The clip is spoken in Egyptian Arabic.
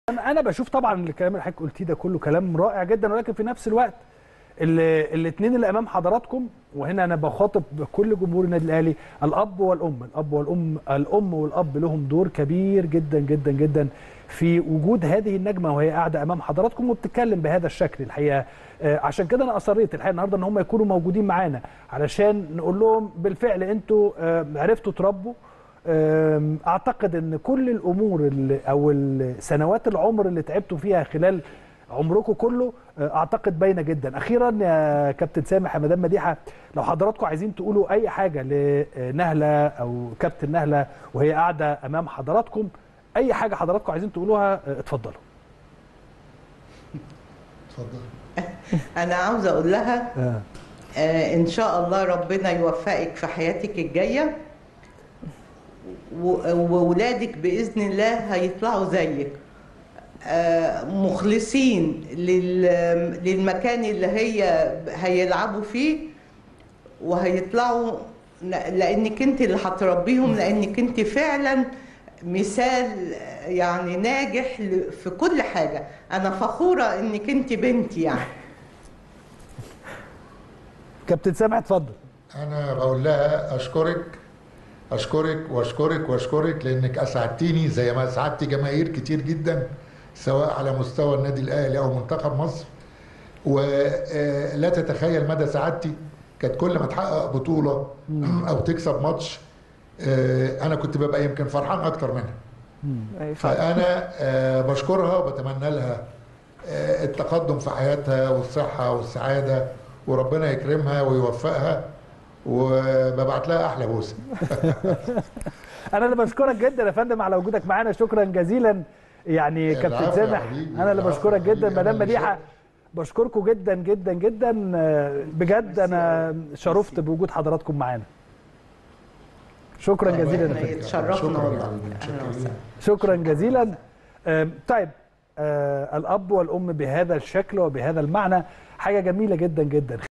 انا بشوف طبعا الكلام اللي حضرتك قلتيه ده كله كلام رائع جدا ولكن في نفس الوقت الاثنين اللي امام حضراتكم وهنا انا بخاطب كل جمهور النادي الاهلي الاب والام الاب والام الام والاب لهم دور كبير جدا جدا جدا في وجود هذه النجمه وهي قاعده امام حضراتكم وبتتكلم بهذا الشكل الحقيقه عشان كده انا اصريت الحقيقه النهارده ان هم يكونوا موجودين معانا علشان نقول لهم بالفعل انتوا عرفتوا تربوا اعتقد ان كل الامور اللي او سنوات العمر اللي تعبتوا فيها خلال عمركم كله اعتقد باينه جدا اخيرا يا كابتن سامح يا مدام مديحه لو حضراتكم عايزين تقولوا اي حاجه لنهله او كابتن نهله وهي قاعده امام حضراتكم اي حاجه حضراتكم عايزين تقولوها اتفضلوا اتفضل انا عاوزه اقول لها آه. آه ان شاء الله ربنا يوفقك في حياتك الجايه وولادك باذن الله هيطلعوا زيك آه مخلصين للمكان اللي هي هيلعبوا فيه وهيطلعوا لانك انت اللي هتربيهم لانك انت فعلا مثال يعني ناجح في كل حاجه انا فخوره انك انت بنتي يعني كابتن سامح اتفضل انا بقول لها اشكرك اشكرك واشكرك واشكرك لانك اسعدتيني زي ما اسعدتي جماهير كتير جدا سواء على مستوى النادي الاهلي او منتخب مصر ولا تتخيل مدى سعادتي كانت كل ما تحقق بطوله او تكسب ماتش انا كنت ببقى يمكن فرحان اكتر منها فانا بشكرها وبتمنى لها التقدم في حياتها والصحه والسعاده وربنا يكرمها ويوفقها وببعت لها احلى بوسه انا اللي بشكرك جدا يا فندم على وجودك معانا شكرا جزيلا يعني كابتن سامح انا اللي بشكرك جدا مدام مديحه بشكركم جدا جدا جدا بجد انا شرفت بوجود حضراتكم معانا شكرا جزيلا اتشرفنا والله شكرا جزيلا طيب الاب والام بهذا الشكل وبهذا المعنى حاجه جميله جدا جدا